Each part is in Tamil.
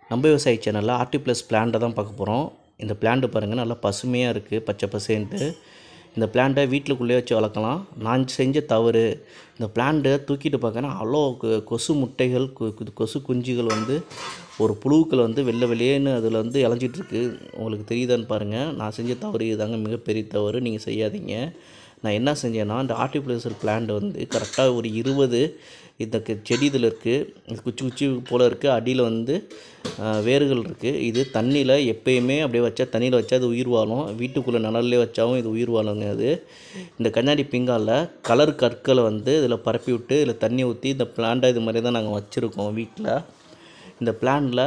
நம்ம விவசாயி சேனலில் ஆர்டி ப்ளஸ் பிளான்ட்டை தான் பார்க்க போகிறோம் இந்த பிளான்ட்டு பாருங்கள் நல்லா பசுமையாக இருக்குது பச்சை பசேன்ட்டு இந்த பிளான்ட்டை வீட்டுக்குள்ளேயே வச்சு வளர்க்கலாம் நான் செஞ்ச தவறு இந்த பிளான்ட்டை தூக்கிட்டு பார்க்கறேன் அவ்வளோ கொ- கொசு முட்டைகள் கொ- கொ- கொசு குஞ்சுகள் வந்து ஒரு புழுக்கள் வந்து வெள்ளை வெளியேன்னு அதில் வந்து இளைஞ்சிட்டு இருக்கு உங்களுக்கு தெரியுதான்னு பாருங்கள் நான் செஞ்ச தவறு இதுதாங்க மிகப்பெரிய தவறு நீங்கள் செய்யாதீங்க நான் என்ன செஞ்சேன்னா இந்த ஆர்டிஃபிஷியல் பிளான்ட் வந்து கரெக்டாக ஒரு இருபது இந்த க- செடி இதில் இருக்குது குச்சி குச்சி போல் இருக்குது அடியில் வந்து ஆஹ், வேர்கள் இருக்குது இது தண்ணியில் எப்பயுமே அப்படியே வச்சா தண்ணியில் வச்சா அது உயிர் வாழும் வீட்டுக்குள்ளே நிழல்லே வச்சாவும் இது உயிர் வாழுங்க அது இந்த கண்ணாடி பிங்காலில் கலர் கற்களை வந்து இதில் பரப்பி விட்டு இதில் தண்ணி ஊற்றி இந்த பிளான்ட்டை இது மாதிரி தான் நாங்கள் வச்சுருக்கோம் வீட்டில் இந்த பிளானில்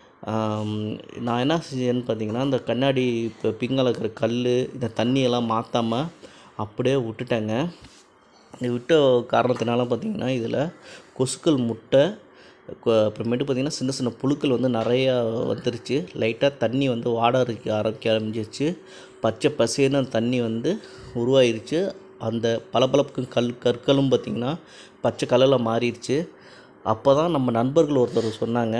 நான் என்ன செஞ்சேன்னு பார்த்தீங்கன்னா இந்த கண்ணாடி இப்போ பிங்கால இருக்கிற கல் இந்த தண்ணியெல்லாம் மாற்றாமல் அப்படியே விட்டுட்டேங்க இது விட்ட காரணத்தினால பார்த்தீங்கன்னா இதில் கொசுக்கள் முட்டை கொ- அப்புறமேட்டு பார்த்திங்கன்னா சின்ன சின்ன புழுக்கள் வந்து நிறையா வந்துருச்சு லைட்டாக தண்ணி வந்து வாட ஆரம்பிக்க ஆரம்பிக்க ஆரம்பிச்சிருச்சு பச்சை பசேன்னு அந்த தண்ணி வந்து உருவாயிருச்சு அந்த பளபளப்புக்கு கல் கற்களும் பார்த்திங்கன்னா பச்சை கலரில் மாறிடுச்சு அப்போ தான் நம்ம நண்பர்கள் ஒருத்தர் சொன்னாங்க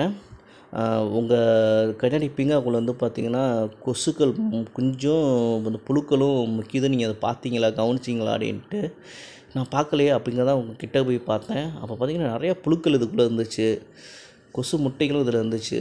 உங்கள் கண்ணாடி பிங்காக்குள்ள வந்து பார்த்தீங்கன்னா கொசுக்கள் ம், குஞ்சும் இந்த புழுக்களும் முக்கியது நீங்கள் அதை பார்த்தீங்களா கவனிச்சிங்களா அப்படின்ட்டு நான் பார்க்கலையே அப்படிங்க தான் உங்கள் கிட்ட போய் பார்த்தேன் அப்போ பார்த்தீங்கன்னா நிறையா புழுக்கள் இதுக்குள்ளே இருந்துச்சு கொசு முட்டைகளும் இதில் இருந்துச்சு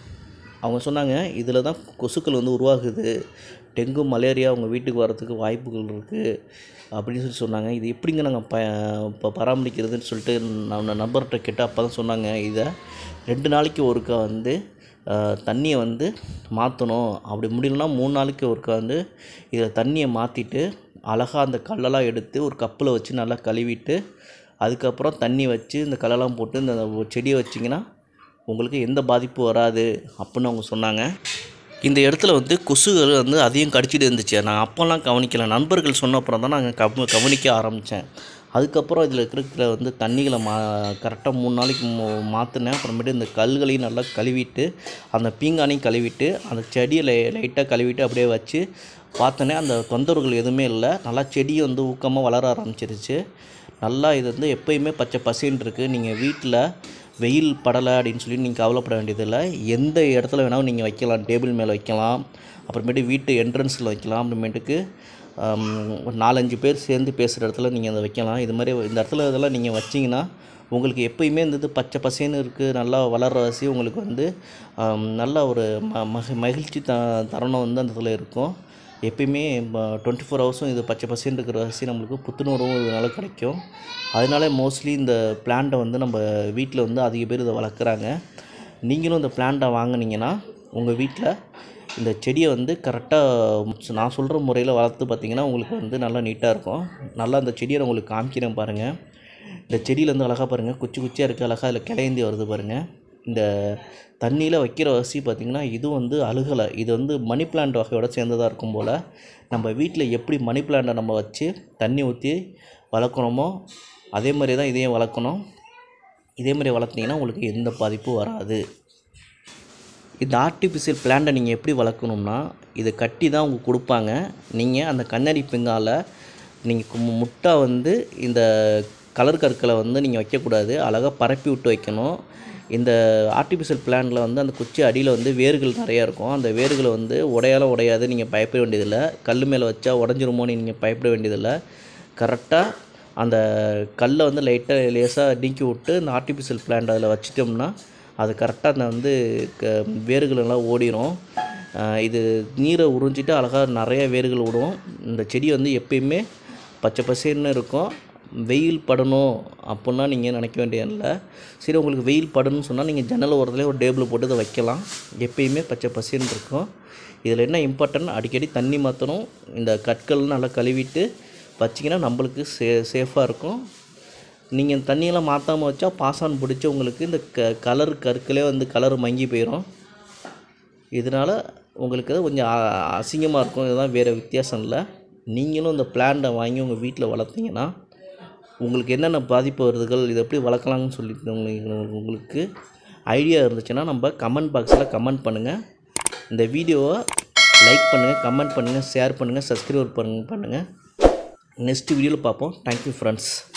அவங்க சொன்னாங்க இதில் தான் கொசுக்கள் வந்து உருவாகுது டெங்கு மலேரியா உங்கள் வீட்டுக்கு வரதுக்கு வாய்ப்புகள் இருக்குது அப்படின்னு சொல்லி சொன்னாங்க இது எப்படிங்க நாங்கள் ப இப்போ பராமரிக்கிறதுன்னு சொல்லிட்டு நான் நண்பர்கிட்ட கேட்டால் அப்போ தான் சொன்னாங்க இதை ரெண்டு நாளைக்கு ஒருக்கா வந்து ஆஹ், தண்ணியை வந்து மாற்றணும் அப்படி முடியலன்னா மூணு நாளைக்கு ஒருக்கா வந்து இதில் தண்ணியை மாற்றிட்டு அழகாக அந்த கல்லெல்லாம் எடுத்து ஒரு கப்பில் வச்சு நல்லா கழுவிட்டு அதுக்கப்புறம் தண்ணி வச்சு இந்த கல்லெல்லாம் போட்டு இந்த செடியை வச்சிங்கன்னா உங்களுக்கு எந்த பாதிப்பும் வராது அப்படின்னு அவங்க சொன்னாங்க இந்த இடத்துல வந்து கொசுகள் வந்து அதையும் கடிச்சிட்டு இருந்துச்சு நான் அப்போல்லாம் கவனிக்கல நண்பர்கள் சொன்ன அப்புறம் தான் நாங்கள் கவ கவனிக்க ஆரம்பித்தேன் அதுக்கப்புறம் இதில் இருக்கிற வந்து தண்ணிகளை மா கரெக்டாக மூணு நாளைக்கு மாற்றினேன் அப்புறமேட்டு இந்த கல்களையும் நல்லா கழுவிட்டு அந்த பீங்கானையும் கழுவிட்டு அந்த செடியை லை லைட்டாக கழுவிட்டு அப்படியே வச்சு பார்த்தோன்னே அந்த தொந்தரவுகள் எதுவுமே இல்லை நல்லா செடி வந்து ஊக்கமாக வளர ஆரம்பிச்சிருச்சு நல்லா இது வந்து எப்பயுமே பச்சை பசேன்னு இருக்குது நீங்கள் வீட்டில் வெயில் படலை அப்படின்னு சொல்லி நீங்கள் கவலைப்பட வேண்டியதில்லை எந்த இடத்துல வேணாலும் நீங்கள் வைக்கலாம் டேபிள் மேலே வைக்கலாம் அப்புறமேட்டு வீட்டு என்ட்ரன்ஸில் வைக்கலாம் அப்புறமேட்டுக்கு ஆம், ஒரு நாலஞ்சு பேர் சேர்ந்து பேசுகிற இடத்துல நீங்கள் அதை வைக்கலாம் இது மாதிரி இந்த இடத்துல இதெல்லாம் நீங்கள் வச்சிங்கன்னா உங்களுக்கு எப்பயுமே இந்த இது பச்சை பசேன்னு இருக்குது நல்லா வளர்ற வாசி உங்களுக்கு வந்து ஆம், நல்ல ஒரு ம மகி மகிழ்ச்சி த தருணம் வந்து அந்த இடத்துல இருக்கும் எப்பயுமே டுவெண்ட்டி ஃபோர் ஹவர்ஸும் இது பச்சை பசேன்னு இருக்கிற வாசி நம்மளுக்கு புத்துணர்வும் இதனால கிடைக்கும் அதனால மோஸ்ட்லி இந்த பிளான்ட்டை வந்து நம்ம வீட்டில் வந்து அதிக பேர் இதை வளர்க்குறாங்க நீங்களும் இந்த பிளான்ட்டை வாங்குனீங்கன்னா உங்கள் வீட்டில் இந்த செடியை வந்து கரெக்டாக நான் சொல்கிற முறையில் வளர்த்து பார்த்தீங்கன்னா உங்களுக்கு வந்து நல்லா நீட்டாக இருக்கும் நல்லா அந்த செடியை நான் உங்களுக்கு காமிக்கிறேன் பாருங்கள் இந்த செடியில் வந்து அழகாக பாருங்கள் குச்சி குச்சியாக இருக்குது அழகாக அதில் கிளையந்தி வருது பாருங்கள் இந்த தண்ணியில் வைக்கிற வசி பார்த்திங்கன்னா இது வந்து அழுகலை இது வந்து மணி பிளான்ட் வகையோட சேர்ந்ததாக இருக்கும் போல் நம்ம வீட்டில் எப்படி மணி பிளான்ட்டை நம்ம வச்சு தண்ணி ஊற்றி வளர்க்குறோமோ அதே மாதிரி தான் இதையும் வளர்க்கணும் இதே மாதிரி வளர்த்தீங்கன்னா உங்களுக்கு எந்த பாதிப்பும் வராது இந்த ஆர்டிஃபிஷியல் பிளான்ட்டை நீங்கள் எப்படி வளர்க்கணும்னா இதை கட்டி தான் உங்களுக்கு கொடுப்பாங்க நீங்கள் அந்த கண்ணாடி பிங்கால நீங்கள் முட்டை வந்து இந்த கலர் கற்களை வந்து நீங்கள் வைக்கக்கூடாது அழகாக பரப்பி விட்டு வைக்கணும் இந்த ஆர்டிஃபிஷியல் பிளான்ட்டில் வந்து அந்த குச்சி அடியில் வந்து வேர்கள் நிறையா இருக்கும் அந்த வேர்களை வந்து உடையாலும் உடையாது நீங்கள் பயப்பட வேண்டியதில்லை கல் மேலே வச்சா உடஞ்சிருமோன்னு நீங்கள் பயப்பட வேண்டியதில்லை கரெக்டாக அந்த கல்லை வந்து லைட்டாக லேசாக நீக்கி விட்டு இந்த ஆர்டிஃபிஷியல் பிளான்ட் அதில் வச்சிட்டோம்னா அது கரெக்டாக அந்த வந்து க வேர்கள் எல்லாம் ஓடிரும் ஆஹ் இது நீரை உறிஞ்சிட்டு அழகாக நிறைய வேர்கள் விடும் இந்த செடி வந்து எப்பயுமே பச்சை பசேர்னு இருக்கும் வெயில் படணும் அப்படின்னா நீங்கள் நினைக்க வேண்டியதில்லை சரி உங்களுக்கு வெயில் படணும்னு சொன்னால் நீங்கள் ஜன்னல் ஓரத்துலேயே ஒரு டேபிள் போட்டு இதை வைக்கலாம் எப்பயுமே பச்சை பசேர்னு இருக்கும் இதில் என்ன இம்பார்ட்டன்ட் அடிக்கடி தண்ணி மாற்றணும் இந்த கற்கள் நல்லா கழுவிட்டு வச்சிங்கன்னா நம்மளுக்கு சே சேஃபாக இருக்கும் நீங்கள் தண்ணியெல்லாம் மாற்றாமல் வச்சா பாசான் பிடிச்சி உங்களுக்கு இந்த க கலர் கற்களே வந்து கலர் மங்கி போயிடும் இதனால் உங்களுக்கு அது கொஞ்சம் அ- அசிங்கமாக இருக்கும் இதுதான் வேறு வித்தியாசம் இல்லை நீங்களும் இந்த பிளான்ட்டை வாங்கி உங்கள் வீட்டில் வளர்த்தீங்கன்னா உங்களுக்கு என்னென்ன பாதிப்பு வருதுகள் இதை எப்படி வளர்க்கலாம்னு சொல்லிட்டு உங்களுக்கு உங்களுக்கு ஐடியா இருந்துச்சுன்னா நம்ம கமெண்ட் பாக்ஸில் கமெண்ட் பண்ணுங்கள் இந்த வீடியோவை லைக் பண்ணுங்கள் கமெண்ட் பண்ணுங்கள் ஷேர் பண்ணுங்கள் சப்ஸ்கிரைப் பண்ணுங்க பண்ணுங்கள் நெக்ஸ்ட் வீடியோவில் பார்ப்போம் தேங்க்யூ ஃப்ரெண்ட்ஸ்